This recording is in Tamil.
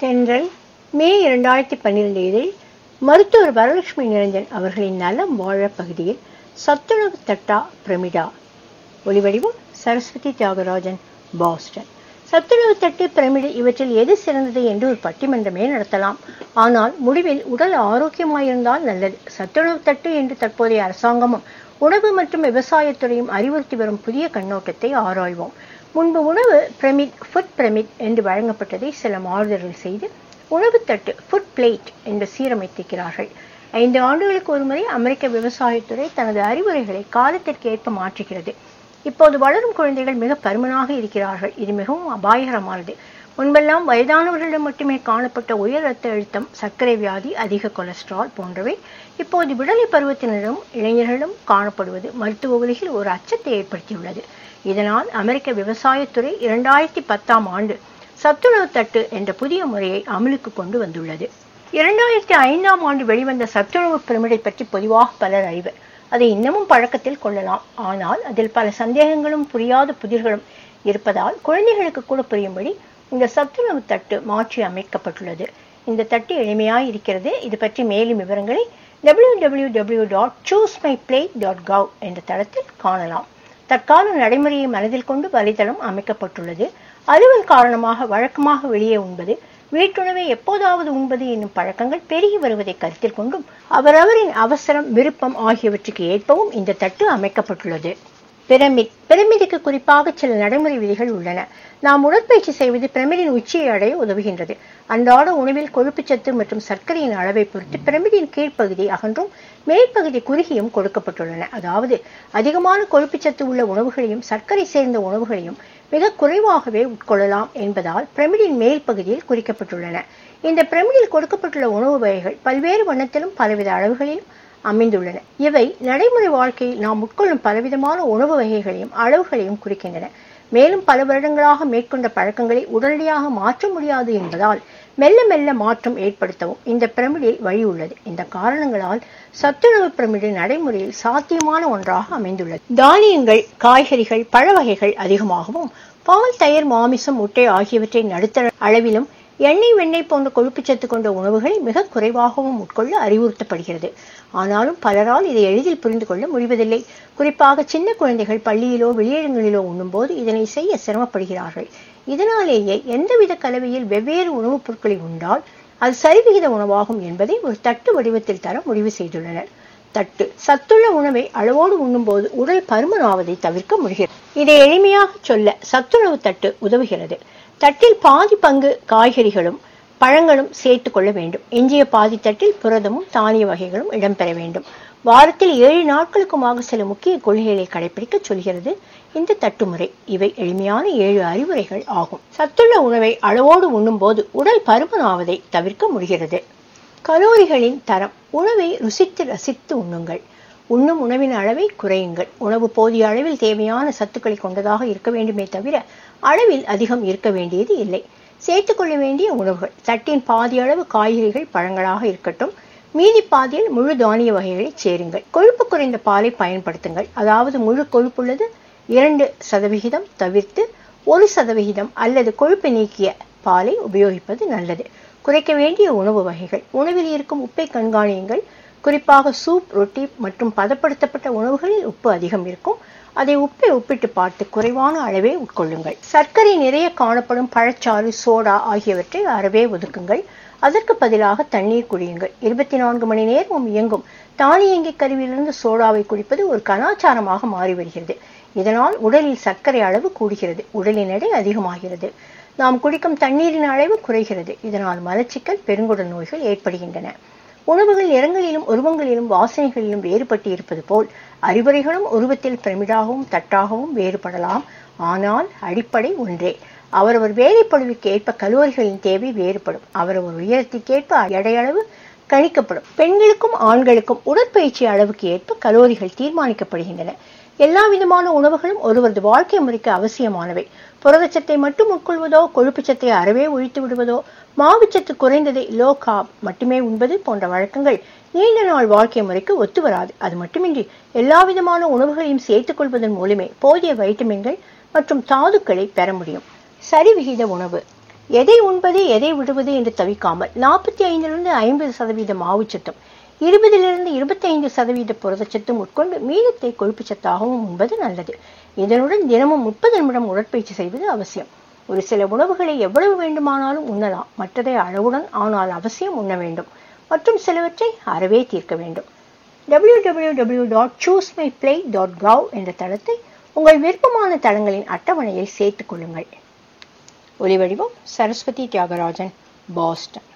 தென்றல் மே இரண்டாயிரத்தி பன்னிரண்டு இதில் மருத்துவர் வரலட்சுமி நிரஞ்சன் அவர்களின் நலம் வாழ பகுதியில் சத்துணவு தட்டா பிரமிடா ஒளிவடிவம் சரஸ்வதி தியாகராஜன் பாஸ்டன் சத்துணவு தட்டு பிரமிடு இவற்றில் எது சிறந்தது என்று ஒரு பட்டிமன்றமே நடத்தலாம் ஆனால் முடிவில் உடல் ஆரோக்கியமாயிருந்தால் நல்லது சத்துணவு தட்டு என்று தற்போதைய அரசாங்கமும் உணவு மற்றும் விவசாயத்துறையும் அறிவுறுத்தி வரும் புதிய கண்ணோட்டத்தை ஆராய்வோம் முன்பு உணவு பிரமிட் ஃபுட் பிரமிட் என்று வழங்கப்பட்டதை சில மாறுதல்கள் செய்து உணவு தட்டு ஃபுட் பிளேட் என்று சீரமைத்திருக்கிறார்கள் ஐந்து ஆண்டுகளுக்கு ஒருமுறை அமெரிக்க விவசாயத்துறை தனது அறிவுரைகளை காலத்திற்கு ஏற்ப மாற்றுகிறது இப்போது வளரும் குழந்தைகள் மிக பருமனாக இருக்கிறார்கள் இது மிகவும் அபாயகரமானது முன்பெல்லாம் வயதானவர்களிடம் மட்டுமே காணப்பட்ட உயர் ரத்த அழுத்தம் சர்க்கரை வியாதி அதிக கொலஸ்ட்ரால் போன்றவை இப்போது விடலை பருவத்தினரும் இளைஞர்களிடம் காணப்படுவது மருத்துவ உலகில் ஒரு அச்சத்தை ஏற்படுத்தியுள்ளது இதனால் அமெரிக்க விவசாயத்துறை இரண்டாயிரத்தி பத்தாம் ஆண்டு சத்துணவு தட்டு என்ற புதிய முறையை அமலுக்கு கொண்டு வந்துள்ளது இரண்டாயிரத்தி ஐந்தாம் ஆண்டு வெளிவந்த சத்துணவு பிரமிடை பற்றி பொதுவாக பலர் அறிவர் அதை இன்னமும் பழக்கத்தில் கொள்ளலாம் ஆனால் அதில் பல சந்தேகங்களும் புரியாத புதிர்களும் இருப்பதால் குழந்தைகளுக்கு கூட புரியும்படி இந்த சத்துணவு தட்டு மாற்றி அமைக்கப்பட்டுள்ளது இந்த தட்டு எளிமையாய் இருக்கிறது இது பற்றி மேலும் விவரங்களை W W W dot choose my plate dot gov என்ற தளத்தில் காணலாம் தற்கால நடைமுறையை மனதில் கொண்டு வலைதளம் அமைக்கப்பட்டுள்ளது அலுவல் காரணமாக வழக்கமாக வெளியே உண்பது வீட்டுணவை எப்போதாவது உண்பது என்னும் பழக்கங்கள் பெருகி வருவதை கருத்தில் கொண்டும் அவரவரின் அவசரம் விருப்பம் ஆகியவற்றுக்கு ஏற்பவும் இந்த தட்டு அமைக்கப்பட்டுள்ளது பிரமிட் பிரமிடுக்கு குறிப்பாக சில நடைமுறை விதிகள் உள்ளன நாம் உடற்பயிற்சி செய்வது பிரமிடின் உச்சியை அடைய உதவுகின்றது அன்றாட உணவில் கொழுப்புச்சத்து மற்றும் சர்க்கரையின் அளவை பொறுத்து பிரமிடின் கீழ்ப்பகுதி அகன்றும் மேற்பகுதி குறுகியும் கொடுக்கப்பட்டுள்ளன அதாவது அதிகமான கொழுப்புச்சத்து உள்ள உணவுகளையும் சர்க்கரை சேர்ந்த உணவுகளையும் மிக குறைவாகவே உட்கொள்ளலாம் என்பதால் பிரமிடின் மேல் பகுதியில் குறிக்கப்பட்டுள்ளன இந்த பிரமிடில் கொடுக்கப்பட்டுள்ள உணவு வகைகள் பல்வேறு வண்ணத்திலும் பலவித அளவுகளிலும் அமைந்துள்ளன இவை நடைமுறை வாழ்க்கையில் நாம் உட்கொள்ளும் பலவிதமான உணவு வகைகளையும் அளவுகளையும் குறிக்கின்றன மேலும் பல வருடங்களாக மேற்கொண்ட பழக்கங்களை உடனடியாக மாற்ற முடியாது என்பதால் மெல்ல மெல்ல மாற்றம் ஏற்படுத்தவும் இந்த பிரமிடில் வழி உள்ளது இந்த காரணங்களால் சத்துணவு பிரமிடு நடைமுறையில் சாத்தியமான ஒன்றாக அமைந்துள்ளது தானியங்கள் காய்கறிகள் பழ வகைகள் அதிகமாகவும் பால் தயிர் மாமிசம் முட்டை ஆகியவற்றை நடுத்தர அளவிலும் எண்ணெய் வெண்ணெய் போன்ற கொழுப்புச்சத்து கொண்ட உணவுகளை மிக குறைவாகவும் உட்கொள்ள அறிவுறுத்தப்படுகிறது ஆனாலும் பலரால் இதை எளிதில் புரிந்து கொள்ள முடிவதில்லை குறிப்பாக சின்ன குழந்தைகள் பள்ளியிலோ வெளியிடங்களிலோ உண்ணும்போது இதனை செய்ய சிரமப்படுகிறார்கள் இதனாலேயே எந்தவித கலவையில் வெவ்வேறு உணவுப் பொருட்களை உண்டால் அது சரிவிகித உணவாகும் என்பதை ஒரு தட்டு வடிவத்தில் தர முடிவு செய்துள்ளனர் தட்டு சத்துள்ள உணவை அளவோடு உண்ணும்போது உடல் பருமனாவதை தவிர்க்க முடிகிறது இதை எளிமையாக சொல்ல சத்துணவு தட்டு உதவுகிறது தட்டில் பாதி பங்கு காய்கறிகளும் பழங்களும் சேர்த்து கொள்ள வேண்டும் எஞ்சிய பாதி தட்டில் புரதமும் தானிய வகைகளும் இடம்பெற வேண்டும் வாரத்தில் ஏழு நாட்களுக்குமாக சில முக்கிய கொள்கைகளை கடைபிடிக்க சொல்கிறது இந்த தட்டுமுறை இவை எளிமையான ஏழு அறிவுரைகள் ஆகும் சத்துள்ள உணவை அளவோடு உண்ணும்போது உடல் பருமனாவதை தவிர்க்க முடிகிறது கலோரிகளின் தரம் உணவை ருசித்து ரசித்து உண்ணுங்கள் உண்ணும் உணவின் அளவை குறையுங்கள் உணவு போதிய அளவில் தேவையான சத்துக்களை கொண்டதாக இருக்க வேண்டுமே தவிர அளவில் அதிகம் இருக்க வேண்டியது இல்லை சேர்த்துக்கொள்ள வேண்டிய உணவுகள் தட்டின் பாதி அளவு காய்கறிகள் பழங்களாக இருக்கட்டும் மீதி பாதியில் முழு தானிய வகைகளை சேருங்கள் கொழுப்பு குறைந்த பாலை பயன்படுத்துங்கள் அதாவது முழு கொழுப்புள்ளது இரண்டு சதவிகிதம் தவிர்த்து ஒரு சதவிகிதம் அல்லது கொழுப்பு நீக்கிய பாலை உபயோகிப்பது நல்லது குறைக்க வேண்டிய உணவு வகைகள் உணவில் இருக்கும் உப்பை கண்காணியுங்கள் குறிப்பாக சூப் ரொட்டி மற்றும் பதப்படுத்தப்பட்ட உணவுகளில் உப்பு அதிகம் இருக்கும் அதை உப்பை ஒப்பிட்டு பார்த்து குறைவான அளவே உட்கொள்ளுங்கள் சர்க்கரை நிறைய காணப்படும் பழச்சாறு சோடா ஆகியவற்றை அறவே ஒதுக்குங்கள் அதற்கு பதிலாக தண்ணீர் குடியுங்கள் இருபத்தி நான்கு மணி நேரமும் இயங்கும் தானியங்கி கருவியிலிருந்து சோடாவை குடிப்பது ஒரு கலாச்சாரமாக மாறி வருகிறது இதனால் உடலில் சர்க்கரை அளவு கூடுகிறது உடலின் எடை அதிகமாகிறது நாம் குடிக்கும் தண்ணீரின் அளவு குறைகிறது இதனால் மலச்சிக்கல் பெருங்குடல் நோய்கள் ஏற்படுகின்றன உணவுகள் நிறங்களிலும் உருவங்களிலும் வாசனைகளிலும் வேறுபட்டு இருப்பது போல் அறிவுரைகளும் உருவத்தில் பிரமிடாகவும் தட்டாகவும் வேறுபடலாம் ஆனால் அடிப்படை ஒன்றே அவரவர் வேலைப்பழுவுக்கு ஏற்ப கலோரிகளின் தேவை வேறுபடும் அவரவர் உயரத்திற்கேற்ப எடையளவு கணிக்கப்படும் பெண்களுக்கும் ஆண்களுக்கும் உடற்பயிற்சி அளவுக்கு ஏற்ப கலோரிகள் தீர்மானிக்கப்படுகின்றன எல்லா விதமான உணவுகளும் ஒருவரது வாழ்க்கை முறைக்கு அவசியமானவை புரதச்சத்தை மட்டும் உட்கொள்வதோ கொழுப்புச்சத்தை அறவே ஒழித்து விடுவதோ மாவுச்சத்து குறைந்ததை லோ காப் மட்டுமே உண்பது போன்ற வழக்கங்கள் நீண்ட நாள் வாழ்க்கை முறைக்கு ஒத்து வராது அது மட்டுமின்றி எல்லா விதமான உணவுகளையும் சேர்த்துக் கொள்வதன் மூலமே போதிய வைட்டமின்கள் மற்றும் தாதுக்களை பெற முடியும் சரிவிகித உணவு எதை உண்பது எதை விடுவது என்று தவிக்காமல் நாற்பத்தி ஐந்திலிருந்து ஐம்பது சதவீத மாவுச்சத்தும் இருபதிலிருந்து இருபத்தி ஐந்து சதவீத புரதச்சத்தும் உட்கொண்டு மீதத்தை கொழுப்புச்சத்தாகவும் உண்பது நல்லது இதனுடன் தினமும் முப்பது நிமிடம் உடற்பயிற்சி செய்வது அவசியம் ஒரு சில உணவுகளை எவ்வளவு வேண்டுமானாலும் உண்ணலாம் மற்றதை அளவுடன் ஆனால் அவசியம் உண்ண வேண்டும் மற்றும் சிலவற்றை அறவே தீர்க்க வேண்டும் W W W dot choose my plate dot gov என்ற தளத்தை உங்கள் விருப்பமான தளங்களின் அட்டவணையில் சேர்த்துக் கொள்ளுங்கள் ஒலிவடிவம் சரஸ்வதி தியாகராஜன் பாஸ்டன்